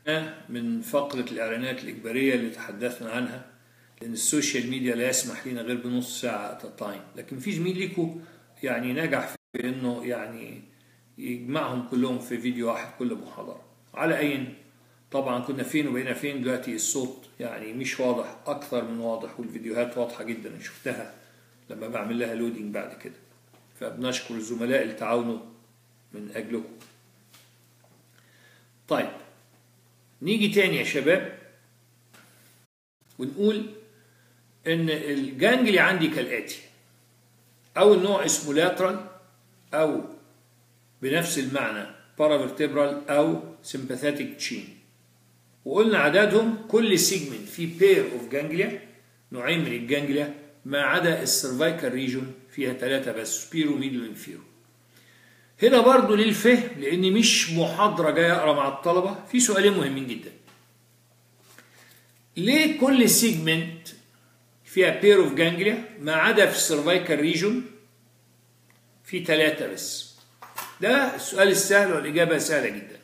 من فقرة الإعلانات الإجبارية اللي تحدثنا عنها لأن السوشيال ميديا لا يسمح لنا غير بنص ساعة ات تايم لكن في زميل ليكم يعني نجح في إنه يعني يجمعهم كلهم في فيديو واحد كل محاضرة على أي طبعا كنا فين وبقينا فين دلوقتي الصوت يعني مش واضح أكثر من واضح والفيديوهات واضحة جدا أنا شفتها لما بعمل لها لودينج بعد كده فبنشكر الزملاء اللي تعاونوا من أجلكم طيب نيجي تاني يا شباب ونقول ان الجانجلي عندي كالاتي اول نوع اسمه لاترال او بنفس المعنى بارافيرتبرال او سمباثيتك تشين وقلنا عددهم كل سيجمنت في بير اوف جانجليا نوعين من الجانجليا ما عدا السيرفايكال ريجون فيها ثلاثة بس سبيرو ميدل انفيرو هنا برضو للفهم لاني مش محاضرة جاي اقرا مع الطلبة في سؤالين مهمين جدا ليه كل سيجمنت فيها بير اوف جانجليا ما عدا في السيرفايكال ريجون في ثلاثة بس ده السؤال السهل والإجابة سهلة جدا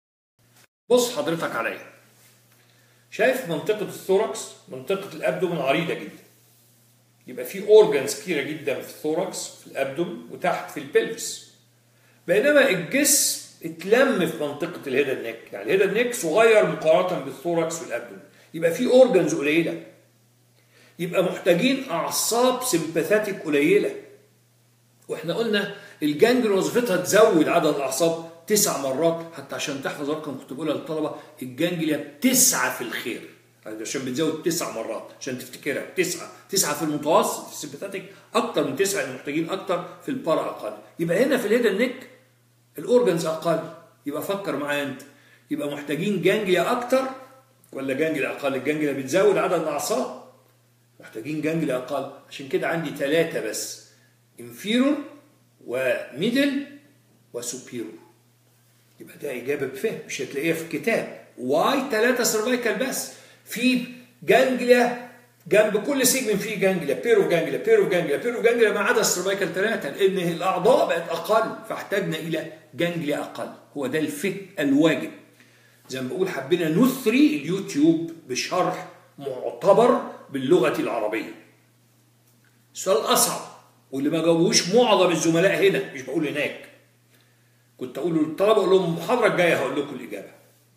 بص حضرتك عليا شايف منطقة الثوركس منطقة الأبدومن عريضة جدا يبقى في اورجانز كتيرة جدا في الثوركس في الأبدومن وتحت في البلفس بينما الجسم اتلم في منطقة الهيدا نيك يعني الهيدا نيك صغير مقارنة بالثوركس والأبدومن يبقى في اورجانز قليلة يبقى محتاجين أعصاب سمباثاتيك قليلة واحنا قلنا الجانجل وظيفتها تزود عدد الاعصاب تسع مرات حتى عشان تحفظ رقم كنت بقولها للطلبه الجانجليا بتسعه في الخير عشان بتزود تسع مرات عشان تفتكرها تسعه تسعه في المتوسط في السمباثيك اكتر من تسعه يعني محتاجين اكتر في البارا اقل يبقى هنا في الهيدا نيك الاورجنز اقل يبقى فكر معايا انت يبقى محتاجين جانجليا اكتر ولا جانجليا اقل الجانجليا بتزود عدد الاعصاب محتاجين جانجليا اقل عشان كده عندي ثلاثه بس انفيرور وميدل وسوبيرور يبقى ده اجابه بفهم مش هتلاقيها في الكتاب واي ثلاثه سيرفايكال بس في جانجليا جنب كل سيجمنت فيه جانجليا بيرو جانجليا بيرو جانجليا بيرو جانجليا ما عدا السيرفايكال ثلاثه لان الاعضاء بقت اقل فاحتاجنا الى جانجليا اقل هو ده الفهم الواجب زي ما بقول حبينا نثري اليوتيوب بشرح معتبر باللغه العربيه السؤال الاصعب واللي ما جاوبوش معظم الزملاء هنا مش بقول هناك كنت اقول للطلبه اقول لهم المحاضره الجايه هقول لكم الاجابه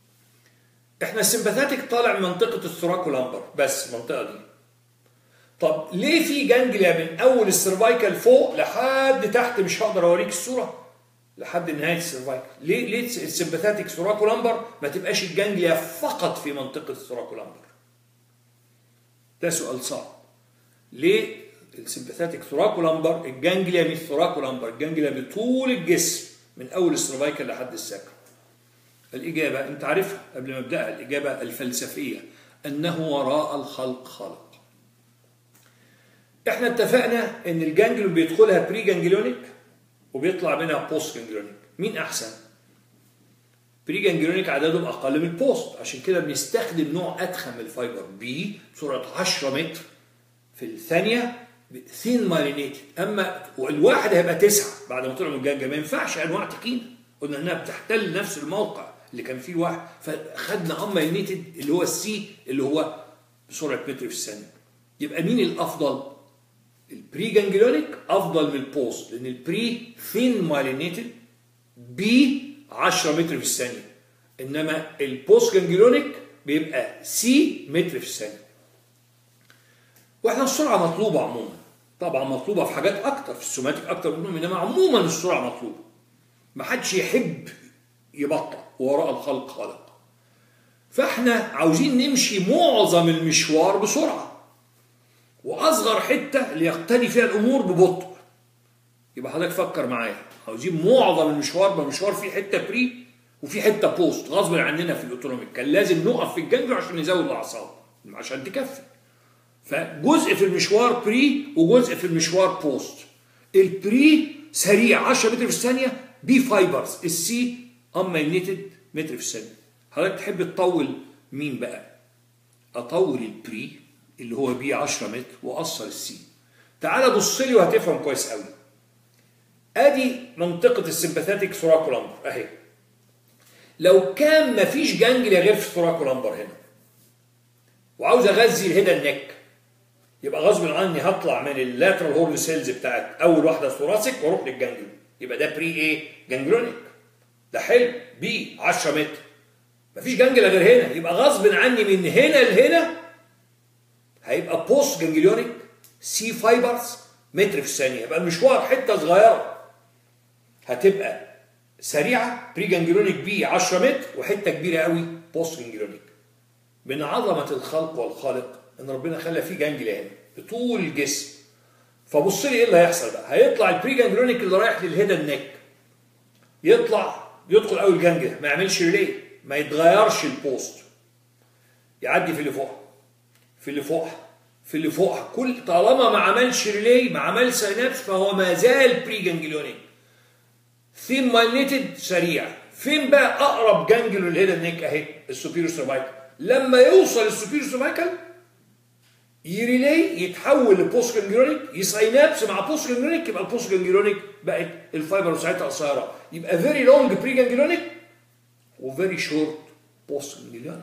احنا السمباثاتيك طالع من منطقه الثراكولامبر بس المنطقه دي طب ليه في جانجليا من اول السيرفايكال فوق لحد تحت مش هقدر اوريك الصوره لحد نهايه السيرفايكال ليه ليه السمباثاتيك ثراكولامبر ما تبقاش الجانجليا فقط في منطقه الثراكولامبر ده سؤال صعب ليه السمباثيتك ثراكولامبر الجانجليا مش ثراكولامبر الجانجليا بطول الجسم من اول السيرفايكال لحد الساكر الاجابه انت عارفها قبل ما ابدا الاجابه الفلسفيه انه وراء الخلق خلق احنا اتفقنا ان الجانجليون بيدخلها بري جانجليونيك وبيطلع منها بوست جانجليونيك مين احسن بري جانجليونيك عددهم اقل من البوست عشان كده بنستخدم نوع ادخن من الفايبر بي سرعه 10 متر في الثانيه ثين مارينيتد اما الواحد هيبقى تسعه بعد ما طلعوا من الجنجه ما ينفعش انواع تخينه قلنا انها بتحتل نفس الموقع اللي كان فيه واحد فخدنا ام مارينيتد اللي هو السي اللي هو بسرعه متر في الثانيه يبقى مين الافضل؟ البري جانجلونيك افضل من البوست لان البري ثين مارينيتد بي 10 متر في الثانيه انما البوست جانجلونيك بيبقى سي متر في الثانيه واحنا السرعه مطلوبه عموما طبعا مطلوبه في حاجات اكتر في السوماتيك اكتر منهم انما عموما السرعه مطلوبه ما حدش يحب يبطأ وراء الخلق خلق فاحنا عاوزين نمشي معظم المشوار بسرعه واصغر حته اللي يقتدي فيها الامور ببطء يبقى حضرتك فكر معايا عاوزين معظم المشوار بمشوار فيه حته بري وفي حته بوست غصب عننا في الاوتونوميك كان لازم نقف في الجنب عشان نزود الاعصاب عشان تكفي فجزء في المشوار بري وجزء في المشوار بوست البري سريع 10 متر في الثانيه بي فايبرز السي امينيتد متر في الثانيه حضرتك تحب تطول مين بقى اطول البري اللي هو بي 10 متر واقصر السي تعال بص لي وهتفهم كويس قوي ادي منطقه السمباثيتك ثراكولامبر اهي لو كان مفيش جانجليا غير في الثوراكولامبر هنا وعاوز اغذي الهيدا النك يبقى غصب عني هطلع من اللاترال هورن سيلز بتاعت اول واحده ثوراسيك واروح للجانجليون يبقى ده بري ايه جانجلونيك ده حلو بي 10 متر مفيش جانجليا غير هنا يبقى غصب عني من هنا لهنا هيبقى بوست جانجليونيك سي فايبرز متر في الثانيه يبقى المشوار حته صغيره هتبقى سريعه بري جانجلونيك بي 10 متر وحته كبيره قوي بوست جانجلونيك من عظمه الخلق والخالق ان ربنا خلى فيه جانجليا هنا بطول الجسم فبص لي ايه اللي هيحصل بقى هيطلع البري جانجلونيك اللي رايح للهيدا النك يطلع يدخل اول جانجليا ما يعملش ريلي ما يتغيرش البوست يعدي في اللي فوق في اللي فوق في اللي فوق كل طالما ما عملش ريلي ما عملش سينابس فهو ما زال بري جانجليونيك ثيم مايليتد سريع فين بقى اقرب جانجليون للهيدا النك اهي السوبيريور سيرفايكال لما يوصل السوبيريور سيرفايكال يريلي يتحول لبوست جانجليونيك يساينابس مع بوست جانجليونيك يبقى البوست جانجليونيك بقت الفايبر ساعتها قصيره يبقى فيري لونج بري جانجليونيك وفيري شورت بوست جانجليونيك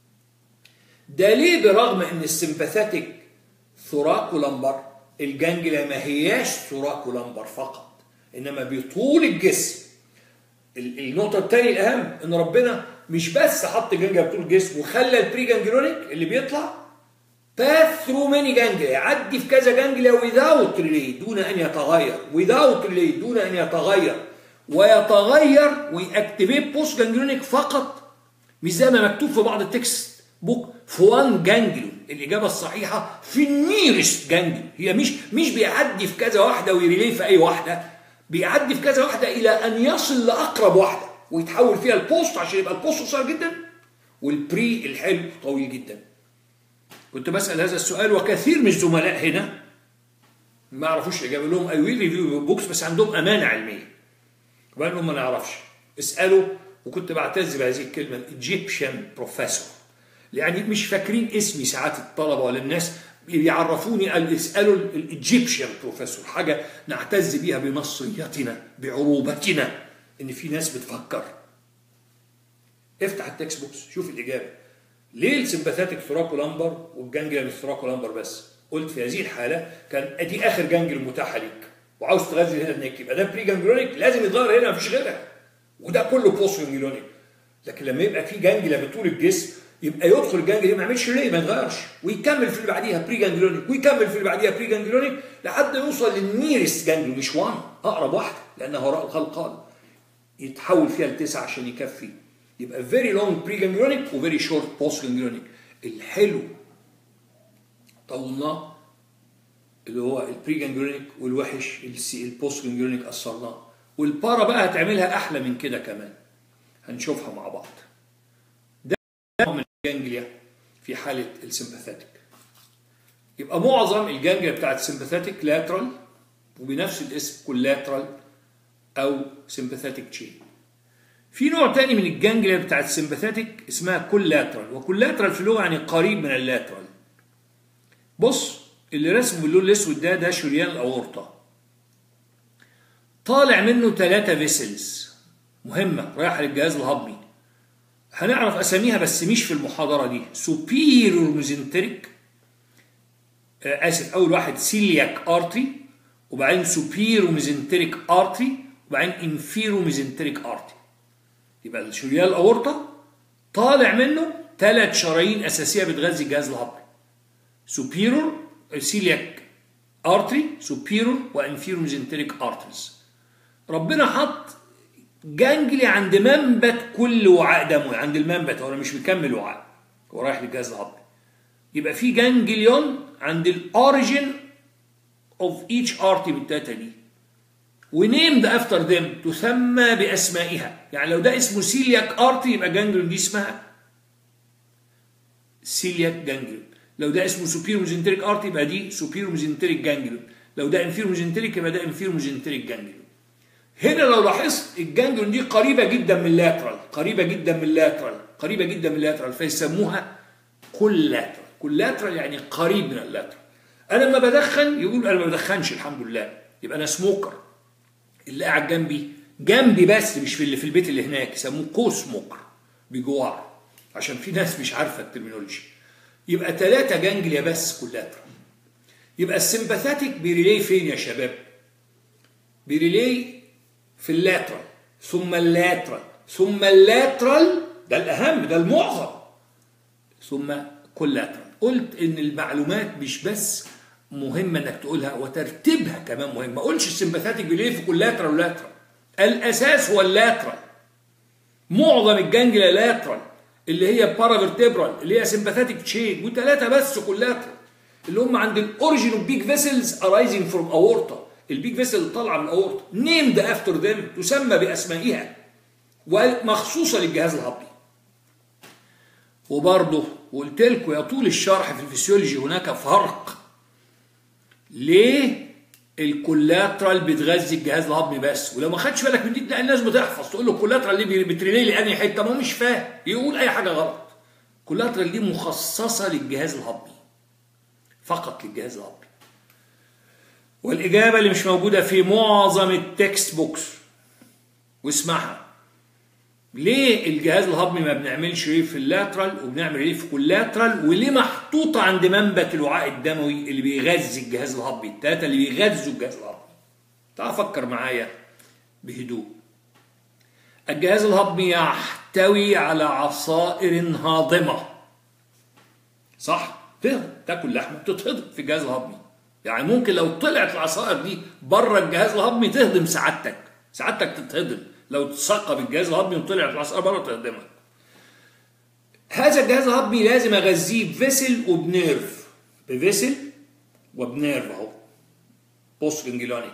ده ليه برغم ان السمباثيتك ثوراكولامبر الجانجليا ما هياش ثوراكولامبر فقط انما بطول الجسم النقطة الثانية الأهم إن ربنا مش بس حط جانجليا بطول الجسم وخلى البري جانجليونيك اللي بيطلع باث ثرو ماني جانجليا يعدي في كذا جانجليا without ريلي دون ان يتغير without ريلي دون ان يتغير ويتغير ويأكتيفيت بوست جانجليونيك فقط مش زي ما مكتوب في بعض التكست بوك في وان جانجليون الاجابه الصحيحه في النيرست جانجليون هي مش مش بيعدي في كذا واحده ويريلي في اي واحده بيعدي في كذا واحده الى ان يصل لاقرب واحده ويتحول فيها البوست عشان يبقى البوست قصير جدا والبري الحلو طويل جدا كنت بسأل هذا السؤال وكثير من الزملاء هنا ما يعرفوش الإجابة لهم أي ويل ريفيو بوكس بس عندهم أمانة علمية وقال لهم ما نعرفش اسألوا وكنت بعتز بهذه الكلمة الإيجيبشن بروفيسور يعني مش فاكرين اسمي ساعات الطلبة ولا الناس بيعرفوني قال اسألوا الإيجيبشن بروفيسور حاجة نعتز بيها بمصريتنا بعروبتنا إن في ناس بتفكر افتح التكست بوكس شوف الإجابة ليه السمباثاتيك ثراكولامبر والجانجليا مش ثراكولامبر بس؟ قلت في هذه الحالة كان ادي اخر جانجل متاحة ليك وعاوز تغذي هنا النك يبقى ده بري جانجلونيك لازم يتغير هنا مفيش غيرها وده كله بوست جانجلونيك لكن لما يبقى في جانجليا بطول الجسم يبقى يدخل الجانجليا ما يعملش ليه ما يتغيرش ويكمل في اللي بعديها بري جانجلونيك ويكمل في اللي بعديها بري جانجلونيك لحد يوصل للنيرست جانجليون مش وان اقرب واحده لانها وراء الخلق قال يتحول فيها لتسعه عشان يكفي يبقى فيري لونج بري جانجلونيك وفيري شورت بوست جانجلونيك الحلو طولناه اللي هو البري جانجلونيك والوحش البوست جانجلونيك قصرناه والبارا بقى هتعملها احلى من كده كمان هنشوفها مع بعض ده نوع من الجانجليا في حاله السمباثيتك يبقى معظم الجانجليا بتاعت السمباثيتك لاترال وبنفس الاسم كولاترال او سمباثيتك تشين في نوع تاني من الجانجليا بتاعت السمباثيتك اسمها كولاترال وكولاترال في اللغه يعني قريب من اللاترال بص اللي رسمه باللون الاسود ده ده شريان الاورطه طالع منه ثلاثة فيسلز مهمة رايحة للجهاز الهضمي هنعرف أساميها بس مش في المحاضرة دي سوبيريور ميزنتريك آسف أول واحد سيلياك ارتري وبعدين سوبيريور ميزنتريك ارتري وبعدين انفيرو ميزنتريك ارتري يبقى الشريان الأورطة طالع منه ثلاث شرايين أساسية بتغذي الجهاز الهضمي سوبيرور سيلياك ارتري سوبيرور وانفيرو ميزنتريك ارتريز ربنا حط جانجلي عند منبت كل وعاء دموي عند المنبت هو مش مكمل وعاء هو رايح للجهاز الهضمي يبقى في جانجليون عند الاوريجين اوف ايتش ارتي بالتاتا دي ونيمد افتر ذيم تسمى باسمائها يعني لو ده اسمه سيلياك ارتي يبقى جانجليون دي اسمها سيلياك جانجليون لو ده اسمه سوبيرو ميزنتريك ارتي يبقى دي سوبيرو ميزنتريك جانجليون لو ده انفيرو ميزنتريك يبقى ده انفيرو ميزنتريك جانجليون هنا لو لاحظت الجانجليون دي قريبه جدا من اللاترال قريبه جدا من اللاترال قريبه جدا من اللاترال فيسموها كولاترال كولاترال يعني قريب من اللاترال انا لما بدخن يقول انا ما بدخنش الحمد لله يبقى انا سموكر اللي قاعد جنبي جنبي بس مش في اللي في البيت اللي هناك يسموه كو سموكر بجوار عشان في ناس مش عارفه الترمينولوجي يبقى ثلاثة جانجليا بس كولاترال يبقى السمباثاتيك بيريلي فين يا شباب بيريلي في اللاترال ثم اللاترال ثم اللاترال ده الاهم ده المعظم ثم كولاترال قلت ان المعلومات مش بس مهمه انك تقولها وترتيبها كمان مهم ما اقولش السمباثاتيك بيريلي في كولاترال ولاترال الاساس هو اللاترال معظم الجانجليا لاترال اللي هي بارافيرتبرال اللي هي سمباثاتيك تشين وثلاثه بس كولاترال اللي هم عند الاوريجين اوف بيج فيسلز ارايزنج فروم اورتا البيج فيسل اللي طالعه من الاورتا نيمد افتر ذيم تسمى باسمائها ومخصوصه للجهاز الهضمي وبرضه قلت لكم يا طول الشرح في الفسيولوجي هناك فرق ليه الكولاترال بتغذي الجهاز الهضمي بس ولو ما خدش بالك من دي تلاقي الناس بتحفظ تقول له الكولاترال ليه بتريلي لاني حته ما هو مش فاهم يقول اي حاجه غلط الكولاترال دي مخصصه للجهاز الهضمي فقط للجهاز الهضمي والاجابه اللي مش موجوده في معظم التكست بوكس واسمعها ليه الجهاز الهضمي ما بنعملش ريف في اللاترال وبنعمل ريف في كولاترال وليه محطوطه عند منبت الوعاء الدموي اللي بيغذي الجهاز الهضمي الثلاثه اللي بيغذوا الجهاز الهضمي تعال فكر معايا بهدوء الجهاز الهضمي يحتوي على عصائر هاضمه صح تهضم تاكل لحمه بتتهضم في الجهاز الهضمي يعني ممكن لو طلعت العصائر دي بره الجهاز الهضمي تهضم سعادتك سعادتك تتهضم لو تثقب الجهاز الهضمي وطلعت العصائر بره تهضمك هذا الجهاز الهضمي لازم اغذيه بفيسل وبنيرف بفيسل وبنيرف اهو بوست جنجلونيك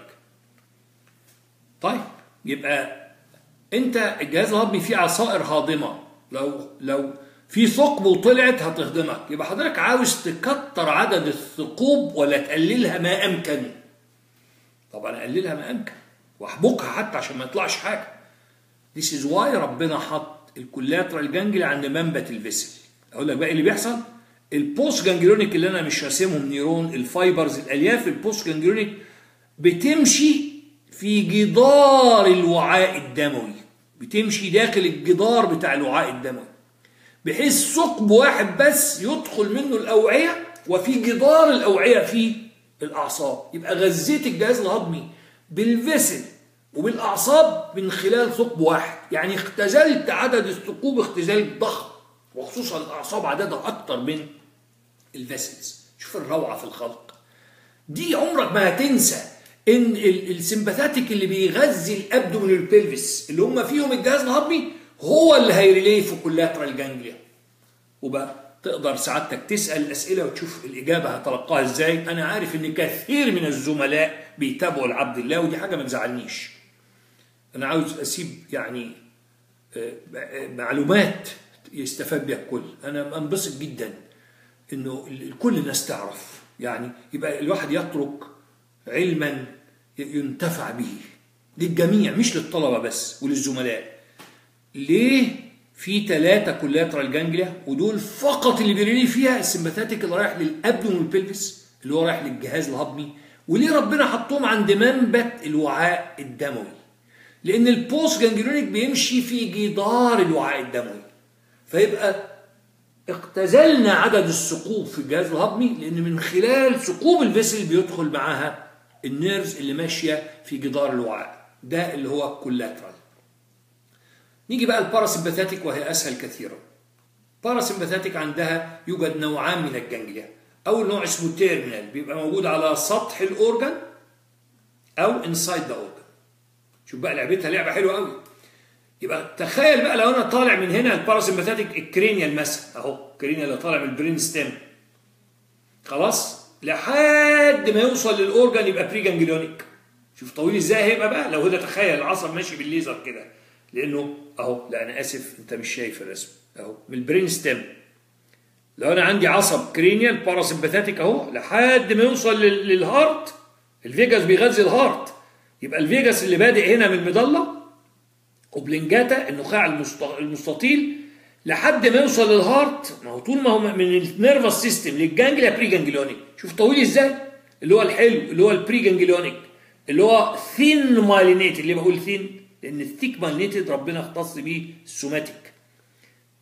طيب يبقى انت الجهاز الهضمي فيه عصائر هاضمه لو لو في ثقب وطلعت هتهضمك يبقى حضرتك عاوز تكتر عدد الثقوب ولا تقللها ما امكن طبعا اقللها ما امكن واحبكها حتى عشان ما يطلعش حاجه This is why ربنا حط الكولاترال جانجلي عند منبت الفيسل اقول لك بقى اللي بيحصل البوست جانجلونيك اللي انا مش راسمهم نيرون الفايبرز الالياف البوست جانجلونيك بتمشي في جدار الوعاء الدموي بتمشي داخل الجدار بتاع الوعاء الدموي بحيث ثقب واحد بس يدخل منه الاوعيه وفي جدار الاوعيه في الاعصاب يبقى غذيت الجهاز الهضمي بالفيسل وبالاعصاب من خلال ثقب واحد يعني اختزلت عدد الثقوب اختزال ضخم وخصوصا الاعصاب عددها اكتر من الفيسلز شوف الروعه في الخلق دي عمرك ما هتنسى ان السمباثاتيك اللي بيغذي الابدومين والبلفس اللي هم فيهم الجهاز الهضمي هو اللي هيريليه في كولاترال جانجليا وبقى تقدر سعادتك تسال الاسئله وتشوف الاجابه هتلقاها ازاي انا عارف ان كثير من الزملاء بيتابعوا العبد الله ودي حاجه ما تزعلنيش انا عاوز اسيب يعني معلومات يستفاد بها الكل انا انبسط جدا انه كل الناس تعرف يعني يبقى الواحد يترك علما ينتفع به للجميع مش للطلبه بس وللزملاء ليه في ثلاثة كولاترال جانجليا ودول فقط اللي بيريني فيها السمباثاتيك اللي رايح للابدومين والبلفس اللي هو رايح للجهاز الهضمي وليه ربنا حطهم عند منبت الوعاء الدموي لان البوست جانجلونيك بيمشي في جدار الوعاء الدموي فيبقى اختزلنا عدد الثقوب في الجهاز الهضمي لان من خلال ثقوب الفيسل بيدخل معاها النيرفز اللي ماشيه في جدار الوعاء ده اللي هو الكولاترال نيجي بقى الباراسمباثاتيك وهي اسهل كثيرا باراسمباثاتيك عندها يوجد نوعان من الجانجليا اول نوع اسمه تيرمينال بيبقى موجود على سطح الاورجن او انسايد ذا اورجن شوف بقى لعبتها لعبه حلوه قوي يبقى تخيل بقى لو انا طالع من هنا الباراسمباثاتيك الكرينيال مثلا اهو الكرينيال اللي طالع من البرين ستيم خلاص لحد ما يوصل للاورجن يبقى بري جانجليونيك شوف طويل ازاي هيبقى بقى لو هنا تخيل العصب ماشي بالليزر كده لانه اهو لا انا اسف انت مش شايف الرسم اهو من البرين ستيم لو انا عندي عصب كرينيال باراسمباثاتيك اهو لحد ما يوصل للهارت الفيجاس بيغذي الهارت يبقى الفيجاس اللي بادئ هنا من المضله اوبلنجاتا النخاع المستطيل لحد ما يوصل للهارت ما هو طول ما هو من النيرفس سيستم للجانجليا بري جانجليونيك شوف طويل ازاي اللي هو الحلو اللي هو البري جانجليونيك اللي هو ثين مايلينيت اللي بقول ثين لان الثيك مايلينيتد ربنا اختص بيه السوماتيك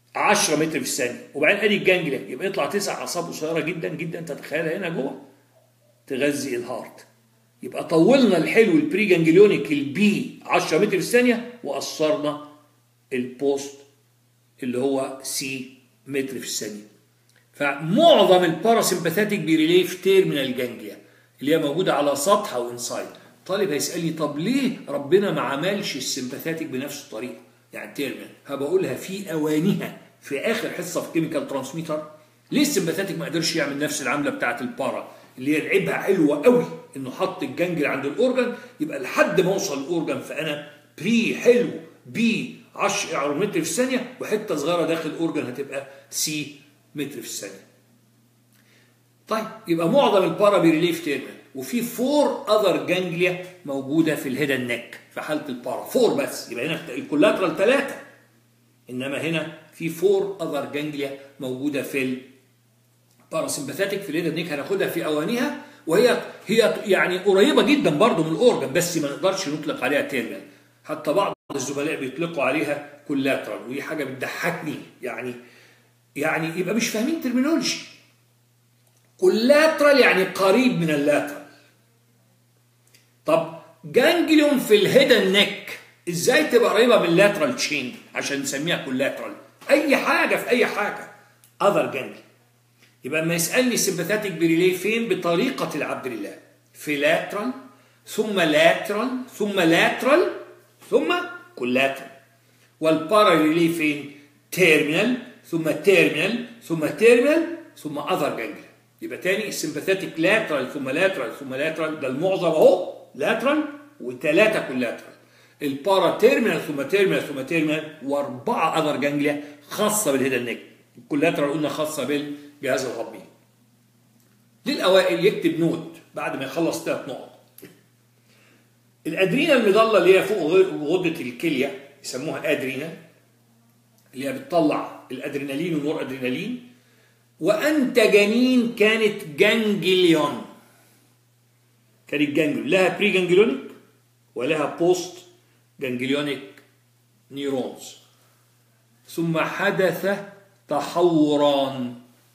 10 متر في الثانيه وبعدين ادي الجانجليا يبقى يطلع تسع اعصاب قصيره جدا جدا تتخيلها هنا جوه تغذي الهارت يبقى طولنا الحلو البري جانجليونيك البي 10 متر في الثانيه وقصرنا البوست اللي هو سي متر في الثانيه فمعظم الباراسمباثيك بيريليف تيرمينال جانجليا اللي هي موجوده على سطح او انسايد طالب هيسالني طب ليه ربنا ما عملش السمباثيك بنفس الطريقه يعني تيرمينال هبقولها في اوانها في اخر حصه في كيميكال ترانسميتر ليه السمباثيك ما قدرش يعمل نفس العمله بتاعه البارا اللي هي لعبها حلوه قوي انه حط الجنجل عند الاورجن يبقى لحد ما اوصل الاورجن فانا بري حلو بي 10 متر في الثانيه وحته صغيره داخل الاورجن هتبقى سي متر في الثانيه طيب يبقى معظم البارا بيريليف تيرمينال وفي فور اذر جانجليا موجوده في الهيد نيك في حاله البارا فور بس يبقى هنا الكولاترال ثلاثه انما هنا في فور اذر جانجليا موجوده في الباراسمباثيك في الهيد نيك هناخدها في اوانيها وهي هي يعني قريبه جدا برضه من الاورجن بس ما نقدرش نطلق عليها تيرمينال حتى بعض الزملاء بيطلقوا عليها كولاترال ودي حاجه بتضحكني يعني يعني يبقى مش فاهمين ترمينولوجي كولاترال يعني قريب من اللاترال طب جانجليون في الهيد نيك ازاي تبقى قريبه من اللاترال تشين عشان نسميها كولاترال اي حاجه في اي حاجه اذر جانجليون يبقى لما يسالني السمباثيك بريلي فين بطريقه العبد لله في لاترال ثم لاترال ثم لاترال ثم كولاترال والبارا ريلي فين تيرمينال ثم تيرمينال ثم تيرمينال ثم اذر جانجليون يبقى تاني السمباثيك لاترال ثم لاترال ثم لاترال ده المعظم اهو لاترال وثلاثه كولاترال البارا تيرمينال ثم تيرمينال ثم تيرمينال واربعه اذر جانجليا خاصه بالهيد نيك الكولاترال قلنا خاصه بالجهاز الهضمي للاوائل يكتب نوت بعد ما يخلص ثلاث نقط الادرينال المظله اللي هي فوق غده الكليه يسموها ادرينال اللي هي بتطلع الادرينالين والنور ادرينالين وانت جنين كانت جانجليون كانت جانجليون لها بري جانجليونيك ولها بوست جانجليونيك نيرونز ثم حدث تحوران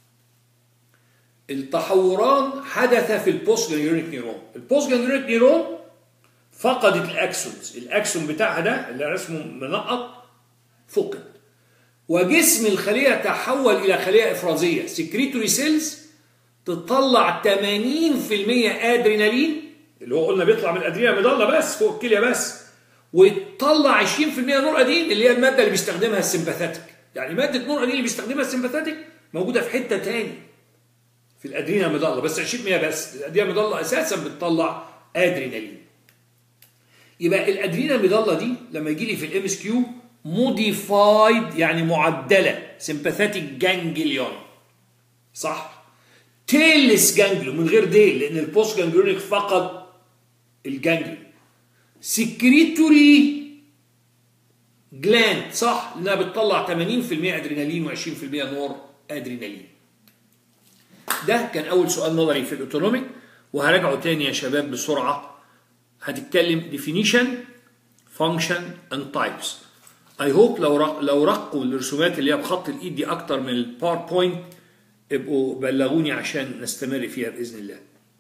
التحوران حدث في البوست جانجليونيك نيرون البوست جانجليونيك نيرون فقدت الاكسونز الاكسون بتاعها ده اللي رسمه منقط فقد وجسم الخليه تحول الى خليه افرازيه سكريتوري سيلز تطلع 80% ادرينالين اللي هو قلنا بيطلع من الادرينال مضله بس فوق الكليه بس وتطلع 20% نور ادين اللي هي الماده اللي بيستخدمها السمباثيك يعني ماده نور ادين اللي بيستخدمها السمباثيك موجوده في حته تاني في الادرينال مضله بس 20% بس الادرينال مضله اساسا بتطلع ادرينالين يبقى الادرينال مضله دي لما يجي لي في الام اس كيو موديفايد يعني معدله سمباثيك جانجليون صح تيلس جانجليون من غير ديل لان البوست جانجليونيك فقد الجانجليون سكريتوري جلاند صح لانها بتطلع 80% ادرينالين و20% نور ادرينالين ده كان اول سؤال نظري في الاوتونوميك وهراجعه تاني يا شباب بسرعه هتتكلم definition function and types اي هوب لو رق لو رقوا الرسومات اللي هي بخط الايد دي اكتر من الباوربوينت ابقوا بلغوني عشان نستمر فيها باذن الله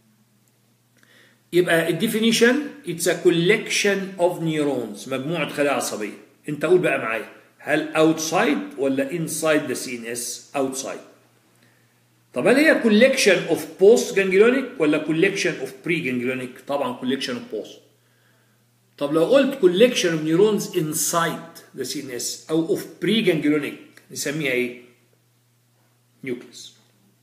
يبقى الديفينيشن اتس ا كولكشن اوف نيورونز مجموعه خلايا عصبيه انت قول بقى معايا هل اوتسايد ولا انسايد ذا سي ان اس اوتسايد طب هل هي كولكشن اوف بوست جانجليونيك ولا كولكشن اوف بري جانجليونيك طبعا كولكشن اوف بوست طب لو قلت كولكشن اوف نيورونز انسايد ذا سي ان اس او اوف بري جانجليونيك نسميها ايه نيوكليس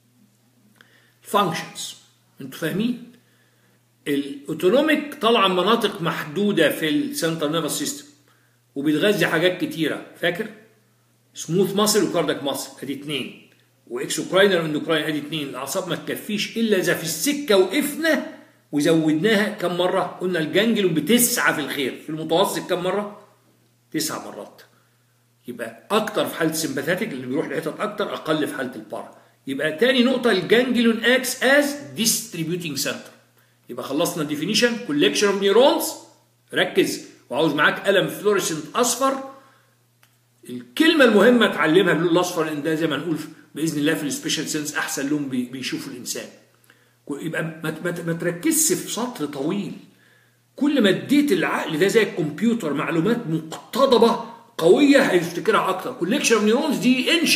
فانكشنز انتوا فاهمين الاوتونوميك طالعه مناطق محدوده في السنترال نيرفس سيستم وبتغذي حاجات كتيره فاكر سموث ماسل وكاردك ماسل ادي اثنين واكسوكراينر واندوكراين ادي اثنين الاعصاب ما تكفيش الا اذا في السكه وقفنا وزودناها كم مره قلنا الجانجلون بتسعه في الخير في المتوسط كم مره تسع مرات يبقى اكتر في حاله السمباثيك اللي بيروح لحتت اكتر اقل في حاله البارا يبقى تاني نقطه الجانجلون اكس از ديستريبيوتنج سنتر يبقى خلصنا الديفينيشن كولكشن اوف نيورونز ركز وعاوز معاك قلم فلوريسنت اصفر الكلمه المهمه اتعلمها باللون الاصفر لان ده زي ما نقول باذن الله في السبيشال سنس احسن لون بي- بيشوفه الانسان يبقى ما ما- ما تركزش في سطر طويل كل ما اديت العقل ده زي الكمبيوتر معلومات مقتضبه قويه هيفتكرها اكتر كوليكشن اوف نيورونز دي انشا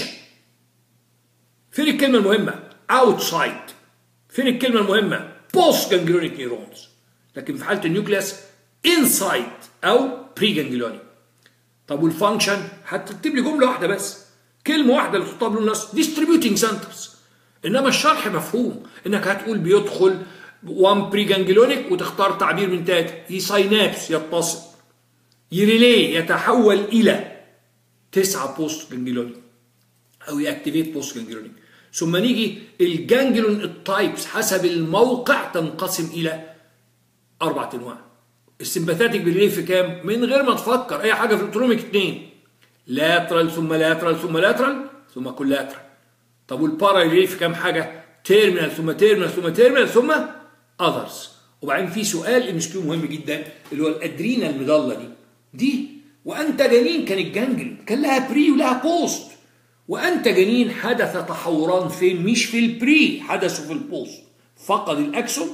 فين الكلمه المهمه اوتسايد فين الكلمه المهمه بوست جانجليونيك نيورونز لكن في حاله النيوكليس انسايد او بري جانجليونيك طب والفانكشن هتكتب لي جمله واحده بس كلمه واحده اللي تحطها باللون الاصفر ديستريبيوتنج سنترز انما الشرح مفهوم انك هتقول بيدخل 1 بري جانجليونيك وتختار تعبير من تلاته يساينابس يتصل يريلي يتحول الى تسعه بوست جانجليونيك او ياكتيفيت بوست جانجليونيك ثم نيجي الجانجلون التايبس حسب الموقع تنقسم الى اربع انواع السمباثاتيك بالليل في كام من غير ما تفكر اي حاجه في الاوتونوميك اثنين لاترال ثم لاترال ثم لاترال ثم كولاترال طب والبارا يليه في كام حاجه تيرمينال ثم تيرمينال ثم تيرمينال ثم اذرز وبعدين في سؤال ام اس مهم جدا اللي هو الادرينا المضله دي دي وانت جنين كان الجنجل كان لها بري ولها بوست وانت جنين حدث تحوران فين مش في البري حدثوا في البوست فقد الاكسون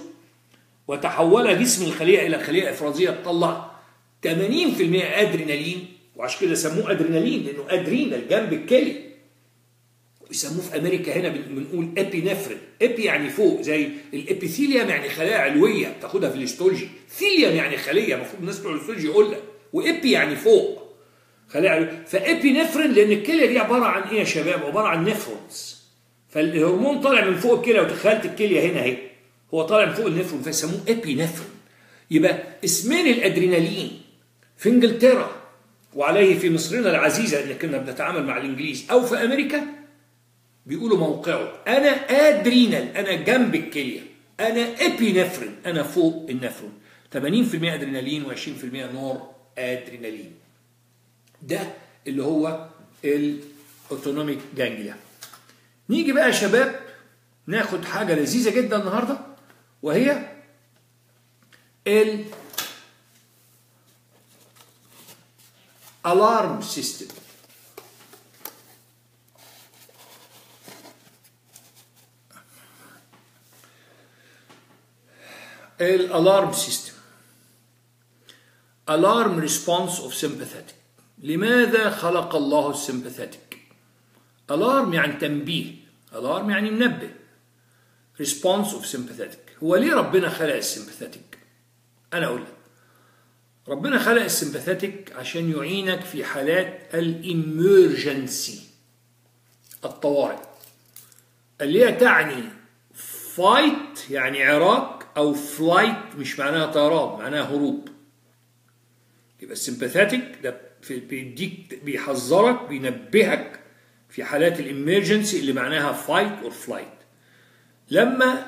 وتحول جسم الخليه الى خليه افرازيه تطلع 80% ادرينالين وعشان كده سموه ادرينالين لانه ادرينال جنب الكلي يسموه في امريكا هنا بن- بنقول ابينفرين ابي يعني فوق زي الابيثيليوم يعني خلايا علويه بتاخدها في الاستولجي ثيليوم يعني خليه المفروض الناس بتوع الاستولجي يقول لك وابي يعني فوق خلايا علويه فابينفرين لان الكليه دي عباره عن ايه يا شباب عباره عن نفرونز فالهرمون طالع من فوق الكليه وتخيلت الكليه هنا اهي هو طالع من فوق النفرون فيسموه ابينفرين يبقى اسمين الادرينالين في انجلترا وعليه في مصرنا العزيزه اللي كنا بنتعامل مع الانجليز او في امريكا بيقولوا موقعه انا ادرينال انا جنب الكليه انا ابينفرين انا فوق النفرون 80% ادرينالين و20% نور ادرينالين ده اللي هو الاوتونوميك جانجليا نيجي بقى يا شباب ناخد حاجه لذيذه جدا النهارده وهي ال alarm system الالارم سيستم alarm response of sympathetic لماذا خلق الله السمباثيتك alarm يعني تنبيه alarm يعني منبه response of sympathetic هو ليه ربنا خلق السمباثيتك انا اقول لك ربنا خلق السمباثيتك عشان يعينك في حالات الامرجنسي الطوارئ اللي هي تعني فايت يعني عراك او فلايت مش معناها طيران معناها هروب يبقى السمباثيتك ده في- بيديك بيحذرك بينبهك في حالات الامرجنسي اللي معناها فايت اور فلايت لما